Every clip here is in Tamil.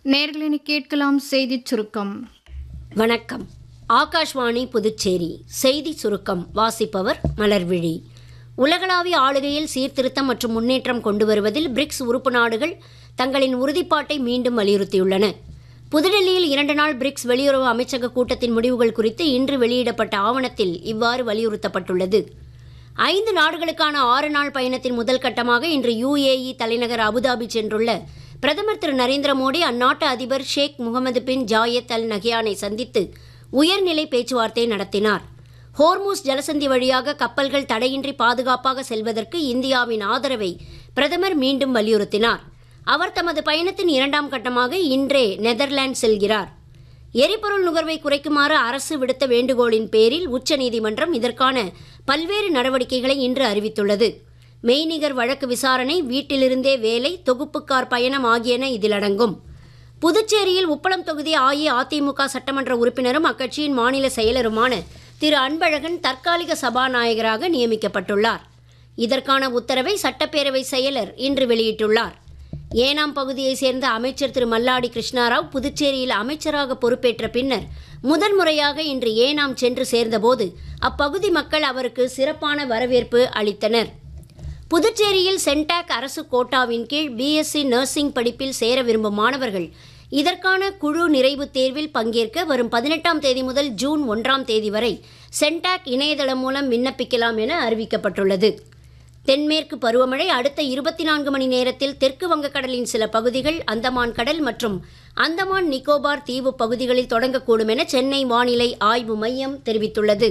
நேர்களினி கேட்கலாம் செய்திச் சுருக்கம் வணக்கம் ஆகாஷ்வாணி புதுச்சேரி செய்தி சுருக்கம் வாசிப்பவர் மலர்விழி உலகளாவிய ஆளுகையில் சீர்திருத்தம் மற்றும் முன்னேற்றம் கொண்டு வருவதில் பிரிக்ஸ் உறுப்பு நாடுகள் தங்களின் உறுதிப்பாட்டை மீண்டும் வலியுறுத்தியுள்ளன புதுடெல்லியில் இரண்டு நாள் பிரிக்ஸ் வெளியுறவு அமைச்சக கூட்டத்தின் முடிவுகள் குறித்து இன்று வெளியிடப்பட்ட ஆவணத்தில் இவ்வாறு வலியுறுத்தப்பட்டுள்ளது ஐந்து நாடுகளுக்கான ஆறு நாள் பயணத்தின் முதல் கட்டமாக இன்று யுஏஇ தலைநகர் அபுதாபி சென்றுள்ள பிரதமர் திரு நரேந்திர மோடி அந்நாட்டு அதிபர் ஷேக் முகமது பின் ஜாயத் அல் நஹியானை சந்தித்து உயர்நிலை பேச்சுவார்த்தை நடத்தினார் ஹோர்மூஸ் ஜலசந்தி வழியாக கப்பல்கள் தடையின்றி பாதுகாப்பாக செல்வதற்கு இந்தியாவின் ஆதரவை பிரதமர் மீண்டும் வலியுறுத்தினார் அவர் தமது பயணத்தின் இரண்டாம் கட்டமாக இன்றே நெதர்லாந்து செல்கிறார் எரிபொருள் நுகர்வை குறைக்குமாறு அரசு விடுத்த வேண்டுகோளின் பேரில் உச்சநீதிமன்றம் இதற்கான பல்வேறு நடவடிக்கைகளை இன்று அறிவித்துள்ளது மெய்நிகர் வழக்கு விசாரணை வீட்டிலிருந்தே வேலை தொகுப்புக்கார் பயணம் ஆகியன இதில் அடங்கும் புதுச்சேரியில் உப்பளம் தொகுதி அஇஅதிமுக சட்டமன்ற உறுப்பினரும் அக்கட்சியின் மாநில செயலருமான திரு அன்பழகன் தற்காலிக சபாநாயகராக நியமிக்கப்பட்டுள்ளார் இதற்கான உத்தரவை சட்டப்பேரவை செயலர் இன்று வெளியிட்டுள்ளார் ஏனாம் பகுதியைச் சேர்ந்த அமைச்சர் திரு மல்லாடி கிருஷ்ணாராவ் புதுச்சேரியில் அமைச்சராக பொறுப்பேற்ற பின்னர் முதன்முறையாக இன்று ஏனாம் சென்று சேர்ந்தபோது அப்பகுதி மக்கள் அவருக்கு சிறப்பான வரவேற்பு அளித்தனர் புதுச்சேரியில் சென்டாக் அரசு கோட்டாவின் கீழ் பிஎஸ்சி நர்சிங் படிப்பில் சேர விரும்பும் மாணவர்கள் இதற்கான குழு நிறைவுத் தேர்வில் பங்கேற்க வரும் பதினெட்டாம் தேதி முதல் ஜூன் ஒன்றாம் தேதி வரை சென்டாக் இணையதளம் மூலம் விண்ணப்பிக்கலாம் என அறிவிக்கப்பட்டுள்ளது தென்மேற்கு பருவமழை அடுத்த இருபத்தி நான்கு மணி நேரத்தில் தெற்கு வங்கக்கடலின் சில பகுதிகள் அந்தமான் கடல் மற்றும் அந்தமான் நிக்கோபார் தீவு பகுதிகளில் தொடங்கக்கூடும் என சென்னை வானிலை ஆய்வு மையம் தெரிவித்துள்ளது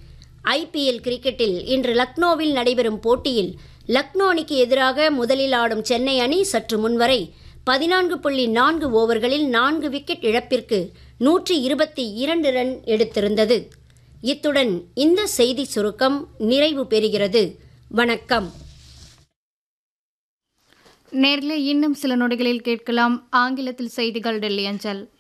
ஐபிஎல் கிரிக்கெட்டில் இன்று லக்னோவில் நடைபெறும் போட்டியில் லக்னோ அணிக்கு எதிராக முதலில் ஆடும் சென்னை அணி சற்று முன்வரை பதினான்கு புள்ளி நான்கு ஓவர்களில் நான்கு விக்கெட் இழப்பிற்கு நூற்றி இருபத்தி இரண்டு ரன் எடுத்திருந்தது இத்துடன் இந்த செய்தி சுருக்கம் நிறைவு பெறுகிறது வணக்கம் நேர்களே இன்னும் சில நொடிகளில் கேட்கலாம் ஆங்கிலத்தில் செய்திகள் டெல்லி அஞ்சல்